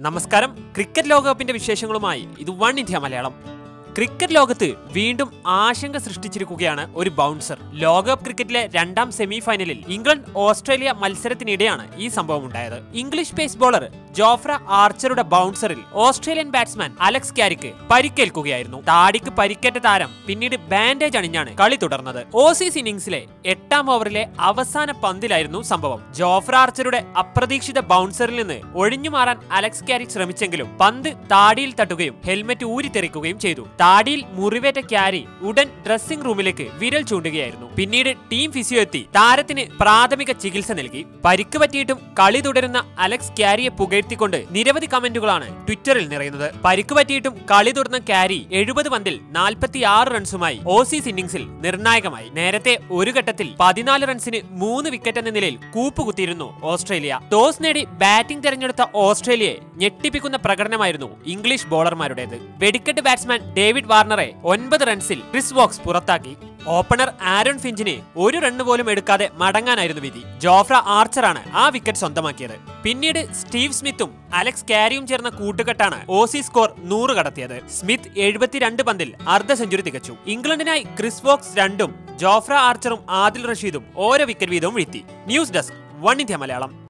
നമസ്കാരം ക്രിക്കറ്റ് ലോകകപ്പിന്റെ വിശേഷങ്ങളുമായി ഇത് വൺ ഇന്ത്യ മലയാളം ക്രിക്കറ്റ് ലോകത്ത് വീണ്ടും ആശങ്ക സൃഷ്ടിച്ചിരിക്കുകയാണ് ഒരു ബൗൺസർ ലോകകപ്പ് ക്രിക്കറ്റിലെ രണ്ടാം സെമി ഫൈനലിൽ ഇംഗ്ലണ്ട് ഓസ്ട്രേലിയ മത്സരത്തിനിടെയാണ് ഈ സംഭവം ഉണ്ടായത് ഇംഗ്ലീഷ് പേസ് ബോളർ ജോഫ്ര ആർച്ചറുടെ ബൗൺസറിൽ ഓസ്ട്രേലിയൻ ബാറ്റ്സ്മാൻ അലക്സ് ക്യാരിക്ക് പരിക്കേൽക്കുകയായിരുന്നു താടിക്ക് പരിക്കേറ്റ താരം പിന്നീട് ബാൻഡേജ് അണിഞ്ഞാണ് കളി തുടർന്നത് ഓസീസ് ഇന്നിംഗ്സിലെ എട്ടാം ഓവറിലെ അവസാന പന്തിലായിരുന്നു സംഭവം ജോഫ്ര ആർച്ചറുടെ അപ്രതീക്ഷിത ബൗൺസറിൽ നിന്ന് ഒഴിഞ്ഞു മാറാൻ അലക്സ് ക്യാരിക് ശ്രമിച്ചെങ്കിലും പന്ത് താടിയിൽ തട്ടുകയും ഹെൽമെറ്റ് ഊരിത്തെറിക്കുകയും ചെയ്തു താടിയിൽ മുറിവേറ്റ ക്യാരി ഉടൻ ഡ്രസ്സിംഗ് റൂമിലേക്ക് വിരൽ ചൂണ്ടുകയായിരുന്നു പിന്നീട് ടീം ഫിസിയോ എത്തി താരത്തിന് പ്രാഥമിക ചികിത്സ നൽകി പരിക്ക് പറ്റിയിട്ടും കളി തുടരുന്ന അലക്സ് ക്യാരിയെ പുകഴ്ത്തിക്കൊണ്ട് നിരവധി കമന്റുകളാണ് ട്വിറ്ററിൽ നിറയുന്നത് പരിക്ക് പറ്റിയിട്ടും കളി തുടർന്ന ക്യാരി എഴുപത് പന്തിൽ നാൽപ്പത്തി ആറ് റൺസുമായി ഓസീസ് ഇന്നിംഗ്സിൽ നിർണായകമായി നേരത്തെ ഒരു ഘട്ടത്തിൽ പതിനാല് റൺസിന് മൂന്ന് വിക്കറ്റ് എന്ന നിലയിൽ കൂപ്പുകുത്തിയിരുന്നു ഓസ്ട്രേലിയ ടോസ് നേടി ബാറ്റിംഗ് തെരഞ്ഞെടുത്ത ഓസ്ട്രേലിയയെ ഞെട്ടിപ്പിക്കുന്ന പ്രകടനമായിരുന്നു ഇംഗ്ലീഷ് ബോളർമാരുടേത് വെടിക്കെട്ട് ബാറ്റ്സ്മാൻ ഡേവിഡ് വാർണറെ ഒൻപത് റൺസിൽ ക്രിസ് വോക്സ് പുറത്താക്കി ഓപ്പണർ ആരോൺ ഫിഞ്ചിന് ഒരു റണ്ണ് പോലും എടുക്കാതെ മടങ്ങാനായിരുന്നു വിധി ജോഫ്ര ആർച്ചറാണ് ആ വിക്കറ്റ് സ്വന്തമാക്കിയത് പിന്നീട് സ്റ്റീവ് സ്മിത്തും അലക്സ് കാരിയും ചേർന്ന കൂട്ടുകെട്ടാണ് ഓസി സ്കോർ നൂറ് കടത്തിയത് സ്മിത്ത് എഴുപത്തിരണ്ട് പന്തിൽ അർദ്ധ സെഞ്ചുറി തികച്ചു ഇംഗ്ലണ്ടിനായി ക്രിസ് വോക്സ് രണ്ടും ജോഫ്ര ആർച്ചറും ആദിൽ റഷീദും ഓരോ വിക്കറ്റ് വീതവും വീഴ്ത്തി news desk one India Malayalam